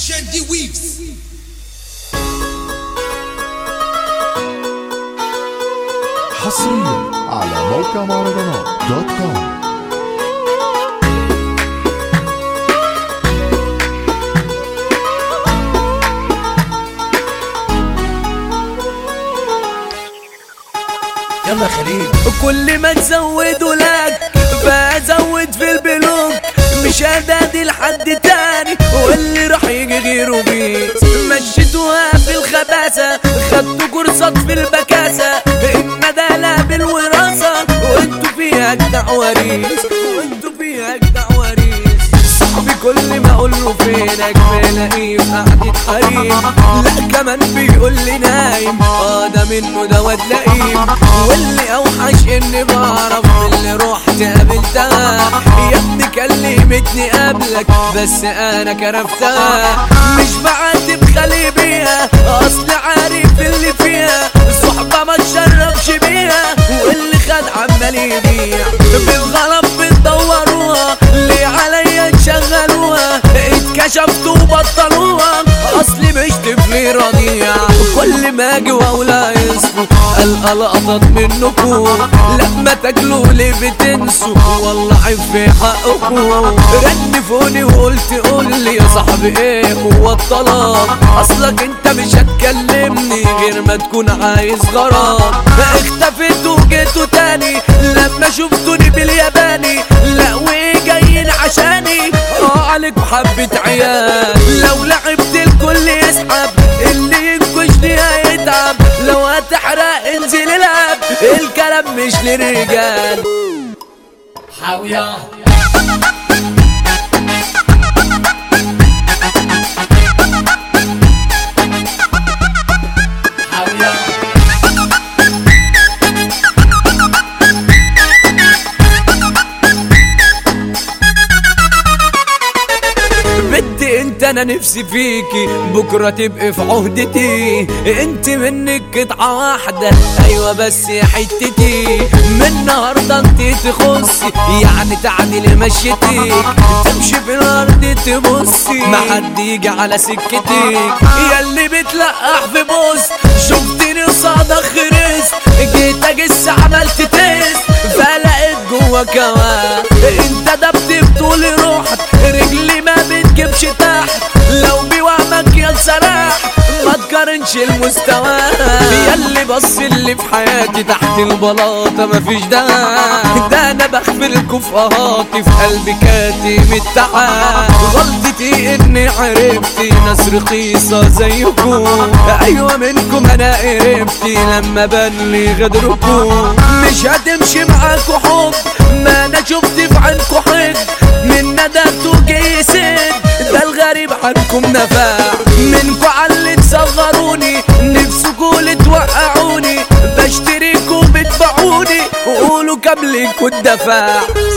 Shandy Weaves حصريا على موقع مهرجانات دوت كوم يلا خليل كل ما تزودوا لك بزود في البلوك مش هدادي لحد تاني واللي راح يجي غيره بيه مشيتوها في الخباثة خدتوا كورسات في البكاسة الندى لا بالوراثة وانتوا فيها اجدع وريث وانتوا فيها اجدع وريث صاحبي كل ما اقول له فينك بلاقيه في قعدة حريم لا كمان بيقول لي نايم اه ده منه ده واد لئيم واللي اوحش اني بعرف اللي رحت قابلتها يا ابني كلمتني قبلك بس انا كرفتها مش بعاتب خلي بيها اصل عارف اللي فيها الصحبة ما تشربش بيها واللي خد عمال يبيع بالغلط بتدوروها ليه عليا تشغلوها اتكشفتوا وبطلوها اصلي مش طفل رضيع كل ما اجي واقول يصفوا القى لقطات منكم لما تاكلوا ليه بتنسوا والله عيب في حقكم رنفوني وقلت قول لي يا صاحبي ايه هو الطلاق اصلك انت مش هتكلمني غير ما تكون عايز غرام اختفيت وجيتوا تاني لما شفتوني بالياباني لا وجايين عشاني اه عليك حبة عيال لو لعبت الكل يسحب اللي ينكشني هيتعب لو هتحرق انزل العب الكلام مش للرجال حاوية بنتي انت انا نفسي فيكي بكره تبقي في عهدتي انت منك قطعه واحده ايوه بس يا حتتي من النهارده انت تخصي يعني تعدلي مشيتك تمشي في الارض تبصي ما حد يجي على سكتك يا اللي بتلقح في بوست شفتني قصاد خرست جيت اجس عملت تيست فلقيت جوا كمان انت دبت بطول روحك رجلي ما بتجيبش تحت لو بوهمك يا سراح ما تقارنش المستوى ياللي بص اللي في حياتي تحت البلاطه مفيش ده ده انا بخفي لكم في قهاتي في قلبي كاتم التعب غلطتي اني عرفتي ناس رخيصه زيكم ايوه منكم انا قرفتي لما بان لي غدركم مش هتمشي معاكوا حب ما انا شفت في عينكوا حد من ندمتوا جاي سد ده الغريب عنكم نفاع منكوا علي تصغروني نفسكوا اللي توقعوني بشتريكوا بتبيعوني وقولوا كام ليكوا الدفاع